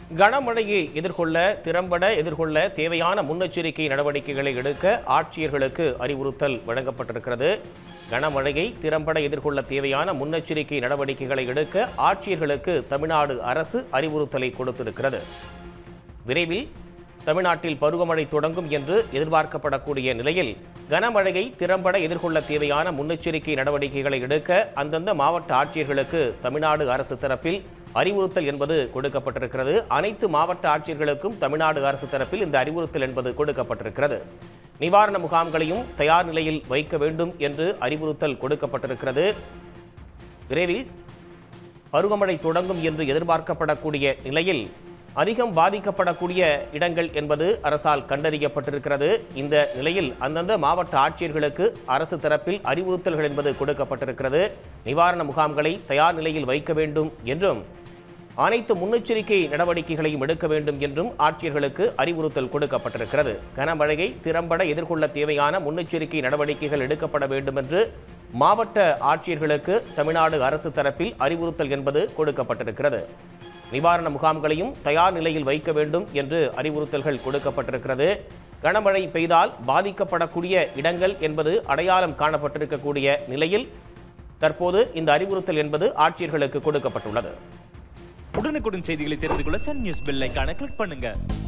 கனமழையை எதிர்கொள்ள திறம்பட எதிர்கொள்ள தேவையான முன்னெச்சரிக்கை நடவடிக்கைகளை எடுக்க ஆட்சியர்களுக்கு அறிவுறுத்தல் வழங்கப்பட்டிருக்கிறது கனமழையை திறம்பட எதிர்கொள்ள தேவையான முன்னெச்சரிக்கை நடவடிக்கைகளை எடுக்க ஆட்சியர்களுக்கு தமிழ்நாடு அரசு அறிவுறுத்தலை கொடுத்திருக்கிறது விரைவில் தமிழ்நாட்டில் பருவமழை தொடங்கும் என்று எதிர்பார்க்கப்படக்கூடிய நிலையில் கனமழையை திறம்பட எதிர்கொள்ள தேவையான முன்னெச்சரிக்கை நடவடிக்கைகளை எடுக்க அந்தந்த மாவட்ட ஆட்சியர்களுக்கு தமிழ்நாடு அரசு தரப்பில் அறிவுறுத்தல் என்பது கொடுக்கப்பட்டிருக்கிறது அனைத்து மாவட்ட ஆட்சியர்களுக்கும் தமிழ்நாடு அரசு தரப்பில் இந்த அறிவுறுத்தல் என்பது கொடுக்கப்பட்டிருக்கிறது நிவாரண முகாம்களையும் தயார் நிலையில் வைக்க வேண்டும் என்று அறிவுறுத்தல் கொடுக்கப்பட்டிருக்கிறது விரைவில் பருவமழை தொடங்கும் என்று எதிர்பார்க்கப்படக்கூடிய நிலையில் அதிகம் பாதிக்கப்படக்கூடிய இடங்கள் என்பது அரசால் கண்டறியப்பட்டிருக்கிறது இந்த நிலையில் அந்தந்த மாவட்ட ஆட்சியர்களுக்கு அரசு தரப்பில் அறிவுறுத்தல்கள் என்பது கொடுக்கப்பட்டிருக்கிறது நிவாரண முகாம்களை தயார் நிலையில் வைக்க வேண்டும் என்றும் அனைத்து முன்னெச்சரிக்கை நடவடிக்கைகளையும் எடுக்க வேண்டும் என்றும் ஆட்சியர்களுக்கு அறிவுறுத்தல் கொடுக்கப்பட்டிருக்கிறது கனமழையை திறம்பட எதிர்கொள்ள தேவையான முன்னெச்சரிக்கை நடவடிக்கைகள் எடுக்கப்பட வேண்டும் என்று மாவட்ட ஆட்சியர்களுக்கு தமிழ்நாடு அரசு தரப்பில் அறிவுறுத்தல் என்பது கொடுக்கப்பட்டிருக்கிறது நிவாரண முகாம்களையும் தயார் நிலையில் வைக்க வேண்டும் என்று அறிவுறுத்தல்கள் கொடுக்கப்பட்டிருக்கிறது கனமழை பெய்தால் பாதிக்கப்படக்கூடிய இடங்கள் என்பது அடையாளம் காணப்பட்டிருக்கக்கூடிய நிலையில் தற்போது இந்த அறிவுறுத்தல் என்பது ஆட்சியர்களுக்கு கொடுக்கப்பட்டுள்ளது உடனுக்குடன் செய்திகளை தெரிந்து கொள்ள சன் நியூஸ் பெல் ஐகானை கிளிக் பண்ணுங்க